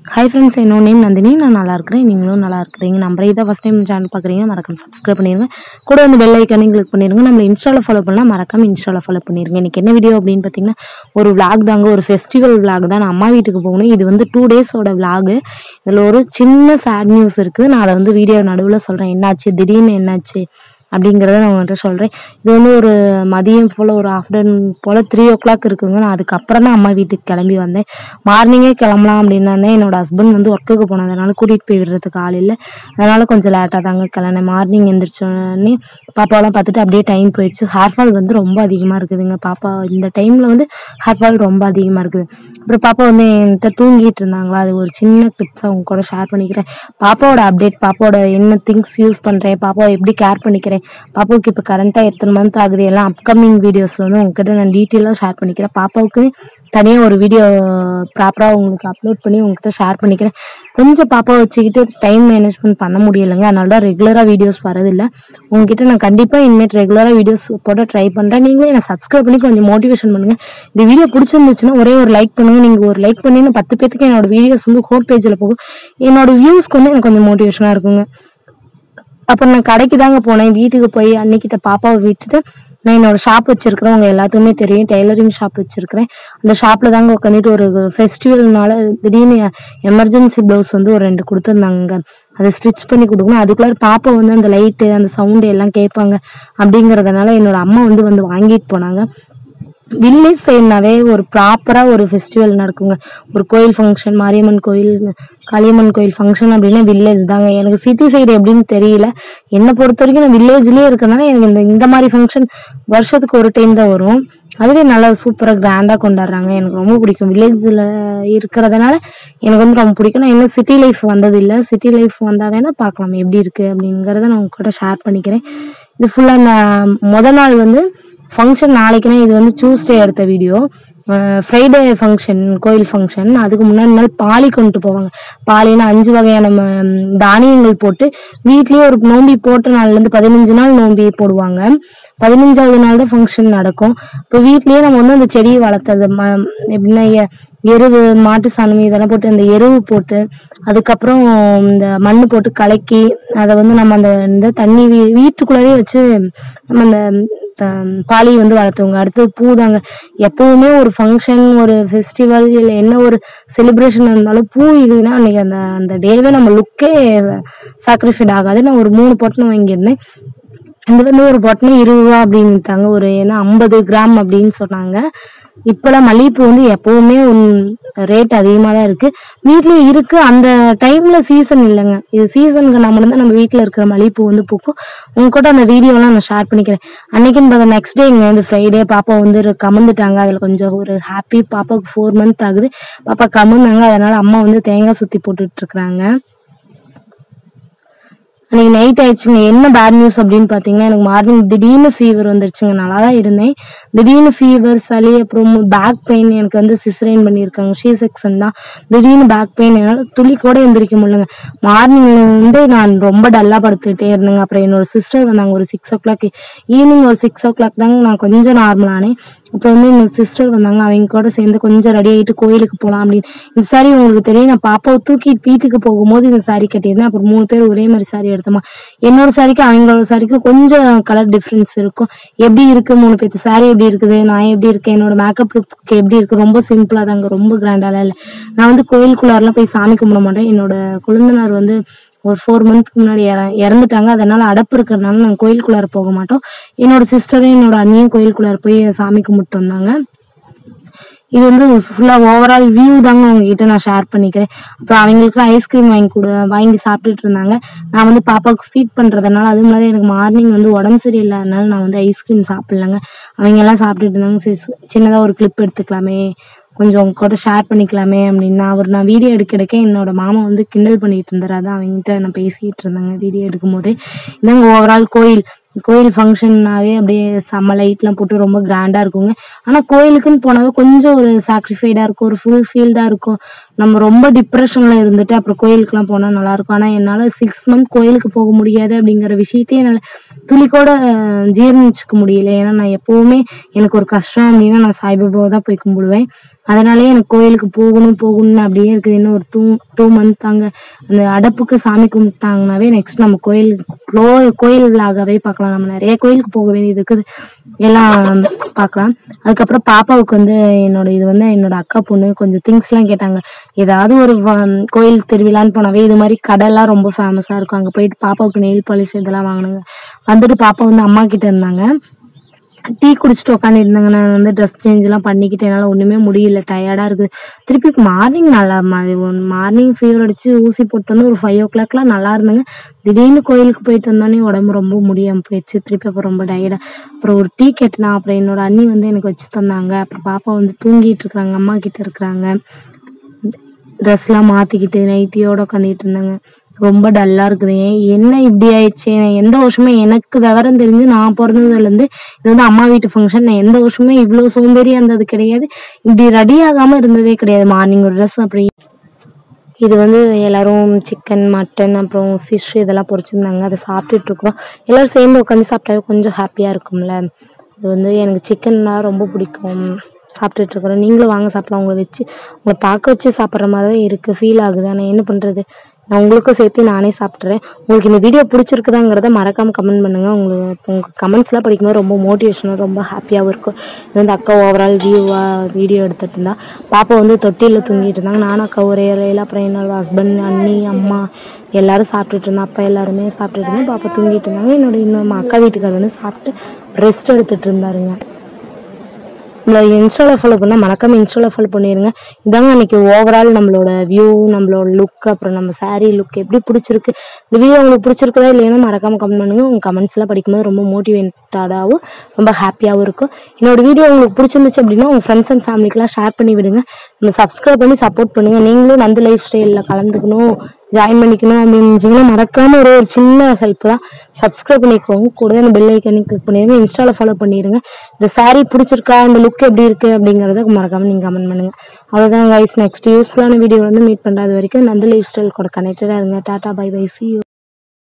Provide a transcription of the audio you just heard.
hi friends என்னோட name Nandini நான் நல்லா இருக்கிறேன் நீங்களும் நல்லா இருக்கிறீங்க நம்பரை இதான் ஃபஸ்ட் டைம் சேனல் பார்க்குறீங்க மறக்காம சப்ஸ்கிரைப் பண்ணிடுங்க கூட வந்து பெல் ஐக்கானையும் கிளிக் பண்ணிடுங்க நம்ம இன்ஸ்டாவில் ஃபாலோ பண்ணலாம் மறக்காம இன்ஸ்டாவில் ஃபாலோ பண்ணிடுங்க இன்றைக்கி என்ன வீடியோ அப்படின்னு பார்த்தீங்கன்னா ஒரு vlog தாங்க ஒரு ஃபெஸ்டிவல் vlog தான் நான் அம்மா வீட்டுக்கு போகணும் இது வந்து டூ டேஸோட vlog இதில் ஒரு சின்ன சேட் நியூஸ் இருக்குது நான் அதை வந்து வீடியோ நடுவில் சொல்கிறேன் என்னாச்சு திடீர்னு என்னாச்சு அப்படிங்கிறத நான் உங்கள்கிட்ட சொல்கிறேன் இது வந்து ஒரு மதியம் போல் ஒரு ஆஃப்டர்நூன் போல் த்ரீ ஓ கிளாக் இருக்குங்க நான் அதுக்கப்புறம் தான் அம்மா வீட்டுக்கு கிளம்பி வந்தேன் மார்னிங்கே கிளம்பலாம் அப்படின்னு இருந்தேன் என்னோட ஹஸ்பண்ட் வந்து ஒர்க்குக்கு போனதுனால கூட்டிகிட்டு போய் விடுறதுக்கு ஆள் இல்லை அதனால் கொஞ்சம் லேட்டாக தாங்க கிளம்பினேன் மார்னிங் எந்திரிச்சோடனே பாப்பாவெல்லாம் பார்த்துட்டு அப்படியே டைம் போயிடுச்சு ஹேர் ஃபால் வந்து ரொம்ப அதிகமாக இருக்குதுங்க பாப்பா இந்த டைமில் வந்து ஹேர் ஃபால் ரொம்ப அதிகமாக இருக்குது அப்புறம் பாப்பா வந்து என்கிட்ட தூங்கிட்டு இருந்தாங்களா அது ஒரு சின்ன கிளிப்ஸ் அவங்க கூட ஷேர் பண்ணிக்கிறேன் பாப்பாவோட அப்டேட் பாப்பாவோட என்ன திங்ஸ் யூஸ் பண்ணுறேன் பாப்பாவை எப்படி கேர் பண்ணிக்கிறேன் பாப்பாவுக்கு இப்போ கரண்ட்டாக எத்தனை மந்த் ஆகுது எல்லாம் அப்கமிங் வீடியோஸில் வந்து உங்ககிட்ட நான் டீட்டெயிலாக ஷேர் பண்ணிக்கிறேன் பாப்பாவுக்கு தனியாக ஒரு வீடியோ ப்ராப்பராக உங்களுக்கு அப்லோட் பண்ணி உங்ககிட்ட ஷேர் பண்ணிக்கிறேன் கொஞ்சம் பாப்பாவை வச்சுக்கிட்டு டைம் மேனேஜ்மெண்ட் பண்ண முடியலைங்க அதனால தான் ரெகுலராக வீடியோஸ் வரதில்லை உங்ககிட்ட நான் கண்டிப்பாக இனிமேட் ரெகுலராக வீடியோஸ் போட ட்ரை பண்ணுறேன் நீங்களும் என்னை சப்ஸ்கிரைப் பண்ணி கொஞ்சம் மோட்டிவேஷன் பண்ணுங்கள் இந்த வீடியோ பிடிச்சிருந்துச்சுன்னா ஒரே ஒரு லைக் பண்ணுங்க நீங்கள் ஒரு லைக் பண்ணி நான் பத்து பேத்துக்கு என்னோட வீடியோஸ் வந்து ஹோம் பேஜில் போகும் என்னோட வியூஸ்க்கு வந்து எனக்கு கொஞ்சம் மோட்டிவேஷனாக இருக்குங்க அப்புறம் நான் கடைக்கு தாங்க போனேன் வீட்டுக்கு போய் அன்னைக்கிட்ட பாப்பாவை விட்டுட்டு நான் என்னோட ஷாப் வச்சிருக்கிறேன் உங்க எல்லாத்துக்குமே தெரியும் டெய்லரிங் ஷாப் வச்சிருக்கிறேன் அந்த ஷாப்ல தாங்க உட்காந்துட்டு ஒரு ஃபெஸ்டிவல்னால திடீர்னு எமர்ஜென்சி ப்ளவுஸ் வந்து ஒரு ரெண்டு கொடுத்துருந்தாங்க அதை ஸ்டிச் பண்ணி கொடுக்கணும் அதுக்குள்ளார பாப்பா வந்து அந்த லைட்டு அந்த சவுண்டு எல்லாம் கேட்பாங்க அப்படிங்கறதுனால என்னோட அம்மா வந்து வந்து வாங்கிட்டு போனாங்க வில்லேஜ் சைடுனாவே ஒரு ப்ராப்பராக ஒரு ஃபெஸ்டிவல் நடக்குங்க ஒரு கோயில் ஃபங்க்ஷன் மாரியம்மன் கோயில் காளியம்மன் கோயில் ஃபங்க்ஷன் அப்படின்னா வில்லேஜ் தாங்க எனக்கு சிட்டி சைடு எப்படின்னு தெரியல என்னை பொறுத்த வரைக்கும் நான் வில்லேஜ்லேயே இருக்கனால எனக்கு இந்த இந்த மாதிரி ஃபங்க்ஷன் வருஷத்துக்கு ஒரு டைம் தான் வரும் அதுவே நல்லா சூப்பராக கிராண்டாக கொண்டாடுறாங்க எனக்கு ரொம்ப பிடிக்கும் வில்லேஜில் இருக்கிறதுனால எனக்கு வந்து ரொம்ப பிடிக்கும் நான் இன்னும் சிட்டி லைஃப் வந்ததில்லை சிட்டி லைஃப் வந்தால் வேணால் பார்க்கலாம் எப்படி இருக்குது அப்படிங்கிறத நான் உங்க கூட ஷேர் பண்ணிக்கிறேன் இது ஃபுல்லாக நான் முத நாள் வந்து ஃபங்க்ஷன் நாளைக்குனா இது வந்து டியூஸ்டே எடுத்த வீடியோ ஃப்ரைடே ஃபங்க்ஷன் கோயில் ஃபங்க்ஷன் அதுக்கு முன்னாடி நாள் பாலி கொண்டு போவாங்க பாலின்னு அஞ்சு வகையான ம- தானியங்கள் போட்டு வீட்லயே ஒரு நோம்பி போட்ட நாள்லேருந்து பதினஞ்சு நாள் நோம்பி போடுவாங்க பதினஞ்சாவது நாள் தான் ஃபங்க்ஷன் நடக்கும் இப்போ வீட்லயே நம்ம வந்து அந்த செடியை வளர்த்தது ம எப்படின்னா எ- எருவு மாட்டு சாணம் இதெல்லாம் போட்டு அந்த எருவு போட்டு அதுக்கப்புறம் இந்த மண்ணு போட்டு கலக்கி அதை வந்து நம்ம அந்த இந்த தண்ணி வீ- வீட்டுக்குள்ளேயே வச்சு நம்ம அந்த த- பாலி வந்து வளர்த்துவங்க அடுத்தது பூ தாங்க எப்பவுமே ஒரு ஃபங்க்ஷன் ஒரு ஃபெஸ்டிவல் இல்லை என்ன ஒரு செலிப்ரேஷன் இருந்தாலும் பூ இதுனா அன்னைக்கு அந்த அந்த டேவே நம்ம லுக்கே சாக்ரிஃபைட் ஆகாது நான் ஒரு மூணு பொட்டணம் வாங்கியிருந்தேன் இந்த வந்து ஒரு பொட்டணம் இருபது ரூபா அப்படின்ட்டாங்க ஒரு ஏன்னா ஐம்பது கிராம் அப்படின்னு சொன்னாங்க இப்பெல்லாம் மல்லிகைப்பூ வந்து எப்பவுமே ரேட் அதிகமாக தான் இருக்கு வீட்லயே இருக்கு அந்த டைம்ல சீசன் இல்லைங்க இது சீசனுக்கு நம்ம தான் நம்ம வீட்டில் இருக்கிற மல்லிகைப்பூ வந்து பூக்கும் உங்க கூட அந்த வீடியோலாம் நான் ஷேர் பண்ணிக்கிறேன் அன்னைக்குன்னு பார்த்தா நெக்ஸ்ட் டே இங்கே வந்து ஃப்ரைடே பாப்பா வந்து ஒரு கமந்துட்டாங்க அதில் கொஞ்சம் ஒரு ஹாப்பி பாப்பாவுக்கு ஃபோர் மந்த் ஆகுது பாப்பா கமந்தாங்க அதனால அம்மா வந்து தேங்காய் சுற்றி போட்டுட்டு இருக்கிறாங்க அன்னைக்கு நைட் ஆயிடுச்சுங்க என்ன பேட் நியூஸ் அப்படின்னு பார்த்தீங்கன்னா எனக்கு மார்னிங் திடீர்னு ஃபீவர் வந்துருச்சுங்க நல்லா தான் இருந்தேன் திடீர்னு ஃபீவர் சளி அப்புறம் பேக் பெயின் எனக்கு வந்து சிசரைன் பண்ணியிருக்காங்க ஷீ செக்ஷன் தான் திடீர்னு பேக் பெயின் என்னால் துளி கூட எந்திரிக்க முடியலங்க மார்னிங்ல இருந்து நான் ரொம்ப டல்லாக படுத்துக்கிட்டே இருந்தேங்க அப்புறம் என்னோட சிஸ்டர் வந்தாங்க ஒரு சிக்ஸ் ஓ கிளாக் ஈவினிங் ஒரு சிக்ஸ் ஓ கிளாக் தாங்க நான் கொஞ்சம் நார்மலானேன் அப்புறம் வந்து என்னோட சிஸ்டர் வந்தாங்க அவங்க கூட சேர்ந்து கொஞ்சம் ரெடி ஆகிட்டு கோயிலுக்கு போகலாம் அப்படின்னு இந்த சாரி உங்களுக்கு தெரியும் நான் பாப்பாவை தூக்கி வீட்டுக்கு போகும்போது இந்த சாரி கட்டியிருந்தேன் அப்புறம் மூணு பேர் ஒரே மாதிரி சாரி எடுத்தோமா என்னோட சாரிக்கும் அவங்களோட சாரிக்கும் கொஞ்சம் கலர் டிஃப்ரென்ஸ் இருக்கும் எப்படி இருக்கு மூணு பேர்த்து சாரி எப்படி இருக்குது நான் எப்படி இருக்கேன் என்னோட மேக்கப் லுக் எப்படி இருக்கு ரொம்ப சிம்பிளா தாங்க ரொம்ப கிராண்டாலாம் இல்லை நான் வந்து கோயிலுக்குள்ளாரெல்லாம் போய் சாமி கும்பிட மாட்டேன் என்னோட குழந்தைனார் வந்து ஒரு ஃபோர் மந்த்க்கு முன்னாடி இற- இறந்துட்டாங்க அதனால அடப்பு இருக்கிறதுனால நாங்கள் கோயிலுக்குள்ளார போக மாட்டோம் என்னோட சிஸ்டரும் என்னோட அண்ணியும் கோயிலுக்குள்ளார போய் சாமி கும்பிட்டு வந்தாங்க இது வந்து ஃபுல்லாக ஓவரால் வியூ தாங்க உங்ககிட்ட நான் ஷேர் பண்ணிக்கிறேன் அப்புறம் அவங்களுக்கு ஐஸ்கிரீம் வாங்கி கொடு வாங்கி சாப்பிட்டுட்டு இருந்தாங்க நான் வந்து பாப்பாவுக்கு ஃபீட் பண்ணுறதுனால அதுவும் இல்லாத எனக்கு மார்னிங் வந்து உடம்பு சரியில்லாதனால நான் வந்து ஐஸ்கிரீம் சாப்பிட்லங்க அவங்க எல்லாம் சாப்பிட்டுட்டு இருந்தாங்க சரி சின்னதாக ஒரு கிளிப் எடுத்துக்கலாமே கொஞ்சம் உங்க கூட ஷேர் பண்ணிக்கலாமே அப்படின்னு அவர் நான் வீடியோ எடுக்க எடுக்க என்னோட மாமா வந்து கிண்டல் பண்ணிட்டு இருந்தாரு அதான் அவங்ககிட்ட நான் பேசிட்டு இருந்தாங்க வீடியோ எடுக்கும் போதே இதாங்க ஓவரால் கோயில் கோயில் ஃபங்க்ஷன்னாவே அப்படியே செம்ம லைட்லாம் போட்டு ரொம்ப கிராண்டா இருக்குங்க ஆனா கோயிலுக்குன்னு போனாவே கொஞ்சம் ஒரு சாக்ரிஃபைடா இருக்கும் ஒரு ஃபுல் ஃபீல்டா இருக்கும் நம்ம ரொம்ப டிப்ரெஷன்ல இருந்துட்டு அப்புறம் கோயிலுக்குலாம் போனா நல்லா இருக்கும் ஆனா என்னால சிக்ஸ் மந்த் கோயிலுக்கு போக முடியாது அப்படிங்கிற விஷயத்தையே என்னால துளி கூட அஹ், ஜீரணிச்சுக்க முடியல ஏன்னா நான் எப்பவுமே எனக்கு ஒரு கஷ்டம் அப்படின்னா நான் சாய்பாபாவை தான் போய் கும்பிடுவேன் அதனாலே எனக்கு கோயிலுக்கு போகணும் போகணும்னு அப்படியே இருக்குது இன்னும் ஒரு டூ டூ மந்த் தாங்க அந்த அடப்புக்கு சாமி கும்பிட்டாங்கனாவே நெக்ஸ்ட் நம்ம கோயிலுக்கு கோ கோயில் விழாகவே பார்க்கலாம் நம்ம நிறைய கோயிலுக்கு போக வேண்டியது இருக்குது எல்லாம் பார்க்கலாம் அதுக்கப்புறம் பாப்பாவுக்கு வந்து என்னோட இது வந்து என்னோட அக்கா பொண்ணு கொஞ்சம் திங்ஸ்லாம் கேட்டாங்க ஏதாவது ஒரு வ- கோயில் திருவிழான்னு போனாவே இது மாதிரி கடைலாம் ரொம்ப ஃபேமஸாக இருக்கும் அங்கே போயிட்டு பாப்பாவுக்கு நெயில் பாலிஷ் இதெல்லாம் வாங்கினாங்க வந்துட்டு பாப்பா வந்து அம்மா கிட்ட இருந்தாங்க டீ குடிச்சிட்டு உட்காந்துருந்தாங்க நான் வந்து ட்ரெஸ் சேஞ்ச்லாம் பண்ணிக்கிட்டு என்னால் ஒன்றுமே முடியல டயர்டாக இருக்குது திருப்பி மார்னிங் நல்லா மார்னிங் ஃபீவர் அடிச்சு ஊசி போட்டு வந்து ஒரு ஃபைவ் ஓ கிளாக்லாம் நல்லா இருந்தாங்க திடீர்னு கோயிலுக்கு போயிட்டு வந்தோடனே உடம்பு ரொம்ப முடியாமல் போயிடுச்சு திருப்பி அப்புறம் ரொம்ப டயர்டாக அப்புறம் ஒரு டீ கேட்டேனா அப்புறம் என்னோட அண்ணி வந்து எனக்கு வச்சு தந்தாங்க அப்புறம் பாப்பா வந்து தூங்கிட்டு இருக்கிறாங்க அம்மா கிட்ட இருக்கிறாங்க ட்ரெஸ்லாம் மாற்றிக்கிட்டு நைட்டியோட உட்காந்துக்கிட்டு இருந்தாங்க ரொம்ப டல்லாக இருக்குது ஏன் என்ன இப்படி ஆயிடுச்சு நான் எந்த வருஷமே எனக்கு விவரம் தெரிஞ்சு நான் பிறந்ததுலேருந்து இது வந்து அம்மா வீட்டு ஃபங்க்ஷன் நான் எந்த வருஷமே இவ்வளோ சோம்பேறியாக இருந்தது கிடையாது இப்படி ரெடி ஆகாமல் இருந்ததே கிடையாது மார்னிங் ஒரு ட்ரெஸ் அப்படி இது வந்து எல்லாரும் சிக்கன் மட்டன் அப்புறம் ஃபிஷ் இதெல்லாம் பொரிச்சிருந்தாங்க அதை சாப்பிட்டுட்டு இருக்கிறோம் எல்லாரும் சேர்ந்து உட்காந்து சாப்பிட்டாவே கொஞ்சம் ஹாப்பியாக இருக்கும்ல இது வந்து எனக்கு சிக்கன்னா ரொம்ப பிடிக்கும் சாப்பிட்டுட்டு இருக்கிறோம் நீங்களும் வாங்க சாப்பிடலாம் உங்களை வச்சு உங்களை பார்க்க வச்சு சாப்பிட்ற மாதிரி தான் இருக்குது ஃபீல் ஆகுது ஆனால் என்ன பண்ணுறது நான் உங்களுக்கும் சேர்த்து நானே சாப்பிட்றேன் உங்களுக்கு இந்த வீடியோ பிடிச்சிருக்குதாங்கிறத மறக்காமல் கமெண்ட் பண்ணுங்கள் உங்களுக்கு உங்கள் கமெண்ட்ஸ்லாம் படிக்கும்போது ரொம்ப மோட்டிவேஷனாக ரொம்ப ஹாப்பியாகவும் இருக்கும் இது வந்து அக்கா ஓவரால் வியூவாக வீடியோ எடுத்துகிட்டு இருந்தா பாப்பா வந்து தொட்டிலில் தூங்கிட்டு இருந்தாங்க நானும் அக்கா ஒரே இலையில அப்புறம் என்னோட ஹஸ்பண்ட் அண்ணி அம்மா எல்லாரும் சாப்பிட்டுட்டு இருந்தோம் அப்பா எல்லாருமே சாப்பிட்டுட்டு இருந்தோம் பாப்பா தூங்கிட்டு இருந்தாங்க என்னோட இன்னொரு அக்கா வீட்டுக்கார் வந்து சாப்பிட்டு ரெஸ்ட் எடுத்துட்டு இருந்தாருங்க நம்மளோட இன்ஸ்டாவில் ஃபாலோ பண்ணால் மறக்காம இன்ஸ்டாவில் ஃபாலோ பண்ணிடுங்க இதாங்க அன்னைக்கு ஓவரால் நம்மளோட வியூ நம்மளோட லுக் அப்புறம் நம்ம saree லுக் எப்படி பிடிச்சிருக்கு இந்த வீடியோ உங்களுக்கு பிடிச்சிருக்குதா இல்லைன்னா மறக்காம கமெண்ட் பண்ணுங்க உங்கள் கமெண்ட்ஸ்லாம் படிக்கும்போது ரொம்ப மோட்டிவேட்டடாகவும் ரொம்ப ஹாப்பியாகவும் இருக்கும் என்னோட வீடியோ உங்களுக்கு பிடிச்சிருந்துச்சு அப்படின்னா உங்கள் ஃப்ரெண்ட்ஸ் அண்ட் ஃபேமிலிக்கெலாம் ஷேர் பண்ணி விடுங்க நம்ம சப்ஸ்கிரைப் பண்ணி சப்போர்ட் பண்ணுங்க நீங்களும் நந்து லைஃப் ஸ்டைலில் கலந்துக்கணும் ஜாயின் பண்ணிக்கணும் அப்படின்னு நினச்சிங்கன்னா மறக்காம ஒரு ஒரு சின்ன ஹெல்ப் தான் சப்ஸ்கிரைப் பண்ணிக்கோங்க கூடவே அந்த பெல் ஐக்கனையும் கிளிக் பண்ணிடுங்க இன்ஸ்டாவில் ஃபாலோ பண்ணிடுங்க இந்த saree பிடிச்சிருக்கா இந்த லுக் எப்படி இருக்கு அப்படிங்கிறத மறக்காம நீங்கள் கமெண்ட் பண்ணுங்க அவ்வளோதான் கைஸ் நெக்ஸ்ட் யூஸ்ஃபுல்லான வீடியோ வந்து மீட் பண்ணுறது வரைக்கும் நந்து லைஃப் ஸ்டைல் கூட கனெக்டடாக இருங்க டாடா பை பை சி